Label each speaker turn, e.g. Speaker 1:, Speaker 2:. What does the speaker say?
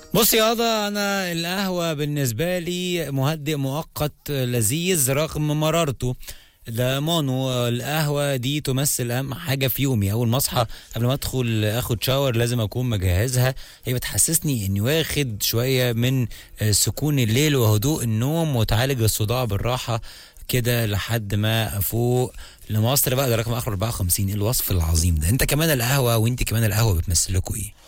Speaker 1: بص يا هذا انا القهوه بالنسبه لي مهدئ مؤقت لذيذ رغم مرارته ده مانو القهوة دي تمثل أهم حاجة في يومي أول ما أصحى قبل ما أدخل أخد شاور لازم أكون مجهزها هي بتحسسني إني واخد شوية من سكون الليل وهدوء النوم وتعالج الصداع بالراحة كده لحد ما أفوق لمصر بقى ده رقم آخر 54 الوصف العظيم ده أنت كمان القهوة وأنت كمان القهوة بتمثل لكم إيه؟